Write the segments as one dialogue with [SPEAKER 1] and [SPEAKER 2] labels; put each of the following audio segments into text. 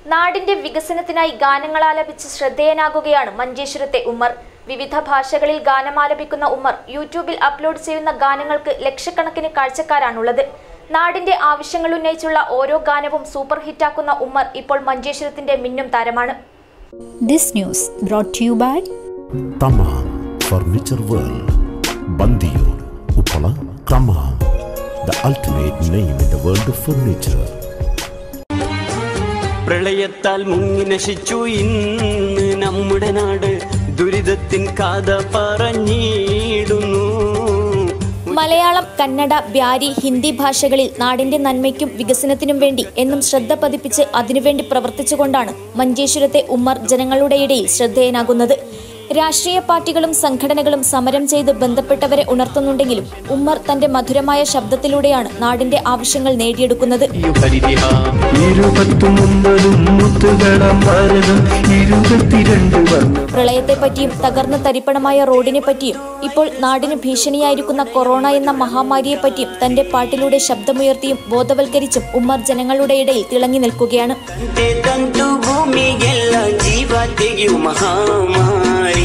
[SPEAKER 1] നാടിന്റെ വികസനത്തിനായി ഗാനങ്ങൾ ആലപിച്ച് ശ്രദ്ധേയനാകുകയാണ് മഞ്ചേശ്വരത്തെ ഉമ്മർ വിവിധ ഭാഷകളിൽ ഗാനമാലപിക്കുന്ന ഉമ്മർ യൂട്യൂബിൽ അപ്ലോഡ് ചെയ്യുന്ന ഗാനങ്ങൾക്ക് ലക്ഷക്കണക്കിന് കാഴ്ചക്കാരാണുള്ളത് നാടിന്റെ ആവശ്യങ്ങൾ ഉന്നയിച്ചുള്ള ഓരോ ഗാനവും സൂപ്പർ ഹിറ്റാക്കുന്ന ഉമ്മർ ഇപ്പോൾ മഞ്ചേശ്വരത്തിന്റെ മിന്നും താരമാണ്
[SPEAKER 2] This news brought to you by
[SPEAKER 3] Thamam furniture world Bandiyur Uppala Thamam the ultimate name in the world of furniture
[SPEAKER 4] പ്രളയത്താൽ മുങ്ങി നശിച്ചു ഇന്ന് നമ്മുടെ നാട് ദുരിതത്തിൻ കഥ പറഞ്ഞിടുന്നു
[SPEAKER 1] മലയാളം കന്നഡ ബ്യാരി ഹിന്ദി ഭാഷകളിൽ നാടിന്റെ നന്മയ്ക്കും വികസനത്തിനും വേണ്ടി എന്നും ശ്രദ്ധ പതിപ്പിച്ച് അതിനുവേണ്ടി പ്രവർത്തിച്ചുകൊണ്ടാണ് മഞ്ചേശ്വരത്തെ ഉമ്മർ ജനങ്ങളുടെ ഇടയിൽ ശ്രദ്ധേയനാകുന്നത് രാഷ്ട്രീയ പാർട്ടികളും സംഘടനകളും സമരം ചെയ്ത് ബന്ധപ്പെട്ടവരെ ഉണർത്തുന്നുണ്ടെങ്കിലും ഉമ്മർ തന്റെ മധുരമായ ശബ്ദത്തിലൂടെയാണ് നാടിന്റെ ആവശ്യങ്ങൾ നേടിയെടുക്കുന്നത്
[SPEAKER 5] ഇരുപത്തൊമ്പതും മുത്തുകടം ഭാരതം ഇരുപത്തിരണ്ട് വർണ്ണം
[SPEAKER 1] പ്രളയത്തെപ്പറ്റിയും തകർന്ന തരിപ്പണമായ റോഡിനെ പറ്റിയും ഇപ്പോൾ നാടിന് ഭീഷണിയായിരിക്കുന്ന കൊറോണ എന്ന മഹാമാരിയെപ്പറ്റിയും തന്റെ പാട്ടിലൂടെ ശബ്ദമുയർത്തിയും ബോധവൽക്കരിച്ചും ഉമ്മർ ജനങ്ങളുടെ ഇടയിൽ തിളങ്ങി നിൽക്കുകയാണ്
[SPEAKER 4] ತಂದೆ ತಂತು ಭೂಮಿಗೆಲ್ಲ ಜೀವ ತೆಗೆಯು ಮಹಾಮಾರಿ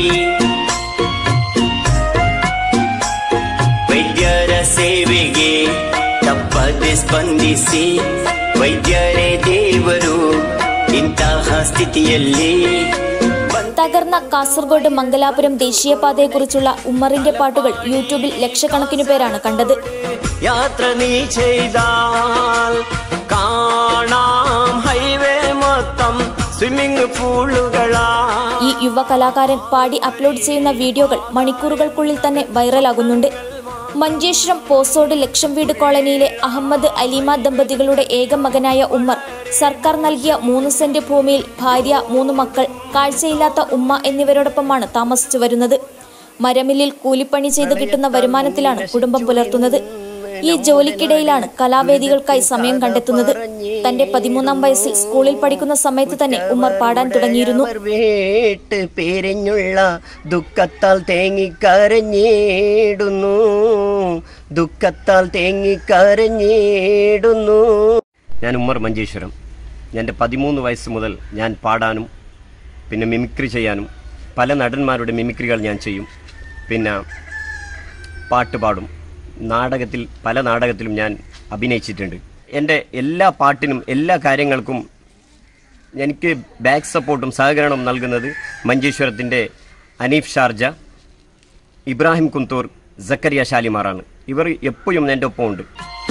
[SPEAKER 4] ವೈದ್ಯರ ಸೇವೆಗೆ ತಪ್ಪದೆ ಸ್ಪಂದಿಸಿ ವೈದ್ಯರೇ ದೇವರು ಇಂತಹ ಸ್ಥಿತಿಯಲ್ಲಿ
[SPEAKER 1] തകർന്ന കാസർഗോഡ് മംഗലാപുരം ദേശീയപാതയെക്കുറിച്ചുള്ള ഉമ്മറിന്റെ പാട്ടുകൾ യൂട്യൂബിൽ ലക്ഷക്കണക്കിനു പേരാണ് കണ്ടത്
[SPEAKER 4] യാത്ര നീ ചെയ്താൽ കാണാം ഹൈവേ മൊത്തം സ്വിമ്മിംഗ് പൂളുകളാ
[SPEAKER 1] ഈ യുവ കലാകാരൻ പാടി അപ്ലോഡ് ചെയ്യുന്ന വീഡിയോകൾ മണിക്കൂറുകൾക്കുള്ളിൽ തന്നെ വൈറലാകുന്നുണ്ട് മഞ്ചേശ്വരം പോസോട് ലക്ഷം വീട് കോളനിയിലെ അഹമ്മദ് അലീമ ദമ്പതികളുടെ ഏക മകനായ ഉമ്മർ സർക്കാർ നൽകിയ മൂന്ന് സെന്റ് ഭൂമിയിൽ ഭാര്യ മൂന്ന് മക്കൾ കാഴ്ചയില്ലാത്ത ഉമ്മ എന്നിവരോടൊപ്പമാണ് താമസിച്ചു വരുന്നത് മരമില്ലിൽ കൂലിപ്പണി ചെയ്ത് കിട്ടുന്ന വരുമാനത്തിലാണ് കുടുംബം പുലർത്തുന്നത് ഈ ജോലിക്കിടയിലാണ് കലാവേദികൾക്കായി സമയം കണ്ടെത്തുന്നത് തന്റെ പതിമൂന്നാം വയസ്സിൽ സ്കൂളിൽ പഠിക്കുന്ന സമയത്ത് തന്നെ ഉമ്മർ പാടാൻ തുടങ്ങിയിരുന്നു
[SPEAKER 6] വേട്ട് പേരഞ്ഞുള്ള ദുഃഖത്താൽ തേങ്ങിക്കരഞ്ഞിടുന്നു ദുഃഖത്താൽ തേങ്ങിക്കരഞ്ഞിടുന്നു ഞാൻ ഉമ്മർ മഞ്ചേശ്വരം എൻ്റെ പതിമൂന്ന് വയസ്സ് മുതൽ ഞാൻ പാടാനും പിന്നെ മിമിക്രി ചെയ്യാനും പല നടന്മാരുടെ മിമിക്രികൾ ഞാൻ ചെയ്യും പിന്നെ പാട്ട് പാടും നാടകത്തിൽ പല നാടകത്തിലും ഞാൻ അഭിനയിച്ചിട്ടുണ്ട് എൻ്റെ എല്ലാ പാട്ടിനും എല്ലാ കാര്യങ്ങൾക്കും എനിക്ക് ബാക്ക് സപ്പോർട്ടും സഹകരണവും നൽകുന്നത് മഞ്ചേശ്വരത്തിൻ്റെ അനീഫ് ഷാർജ ഇബ്രാഹിം കുന്തൂർ സക്കറിയ ഷാലിമാറാണ് ഇവർ എപ്പോഴും എൻ്റെ ഒപ്പം ഉണ്ട്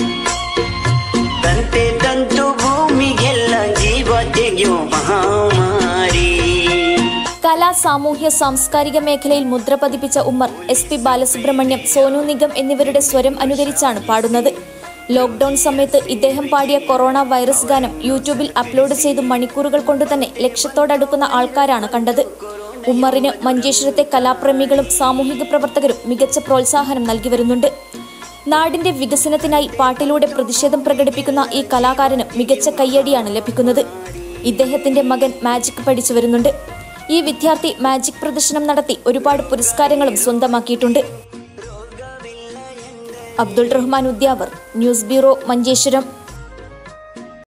[SPEAKER 4] ತಂತೆ ತಂತು ಭೂಮಿಗೆಲ್ಲ ಜೀವ ತೆಗೆಯು ಮಹಾಮಾರಿ
[SPEAKER 1] കലാ സാമൂഹ്യ സാംസ്കാരിക മേഖലയിൽ മുദ്ര പതിപ്പിച്ച ഉമ്മർ എസ് പി ബാലസുബ്രഹ്മണ്യം സോനു നിഗം എന്നിവരുടെ സ്വരം അനുകരിച്ചാണ് പാടുന്നത് ലോക്ക്ഡൌൺ സമയത്ത് ഇദ്ദേഹം പാടിയ കൊറോണ വൈറസ് ഗാനം യൂട്യൂബിൽ അപ്ലോഡ് ചെയ്ത് മണിക്കൂറുകൾ കൊണ്ട് തന്നെ ലക്ഷത്തോടടുക്കുന്ന ആൾക്കാരാണ് കണ്ടത് ഉമ്മറിന് മഞ്ചേശ്വരത്തെ കലാപ്രേമികളും സാമൂഹിക പ്രവർത്തകരും മികച്ച പ്രോത്സാഹനം നൽകി വരുന്നുണ്ട് നാടിന്റെ വികസനത്തിനായി പാട്ടിലൂടെ പ്രതിഷേധം പ്രകടിപ്പിക്കുന്ന ഈ കലാകാരന് മികച്ച കയ്യടിയാണ് ലഭിക്കുന്നത് ഇദ്ദേഹത്തിന്റെ മകൻ മാജിക് പഠിച്ചു വരുന്നുണ്ട് ഈ വിദ്യാർത്ഥി മാജിക് പ്രദർശനം നടത്തി ഒരുപാട് പുരസ്കാരങ്ങളും സ്വന്തമാക്കിയിട്ടുണ്ട് അബ്ദുൾ റഹ്മാൻ ഉദ്യാവർ ന്യൂസ് ബ്യൂറോ മഞ്ചേശ്വരം